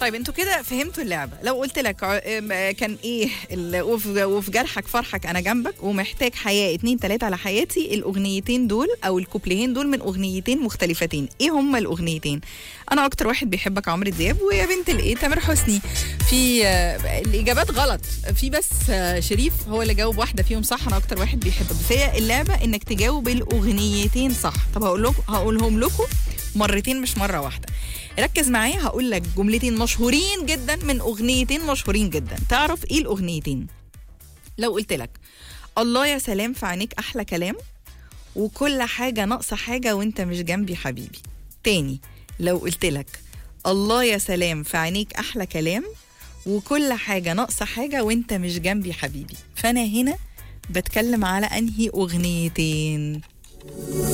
طيب انتوا كده فهمتوا اللعبه لو قلت لك ع- ام- كان ايه ال- وفي وفي جرحك فرحك انا جنبك ومحتاج حياه اتنين تلاته على حياتي الاغنيتين دول او الكوبليهين دول من اغنيتين مختلفتين ايه هما الاغنيتين انا اكتر واحد بيحبك عمرو دياب ويا بنت الايه تامر حسني في آه، الاجابات غلط في بس آه، شريف هو اللي جاوب واحده فيهم صح انا اكتر واحد بيحبك بس هي اللعبه انك تجاوب الاغنيتين صح طب هقول لكم هقولهم لكم مرتين مش مره واحده ركز معايا هقول لك جملتين مشهورين جدا من اغنيتين مشهورين جدا تعرف ايه الاغنيتين لو قلت لك الله يا سلام في عينيك احلى كلام وكل حاجه ناقصه حاجه وانت مش جنبي حبيبي تاني لو قلت لك الله يا سلام في عينيك احلى كلام وكل حاجه ناقصه حاجه وانت مش جنبي حبيبي فانا هنا بتكلم على انهي اغنيتين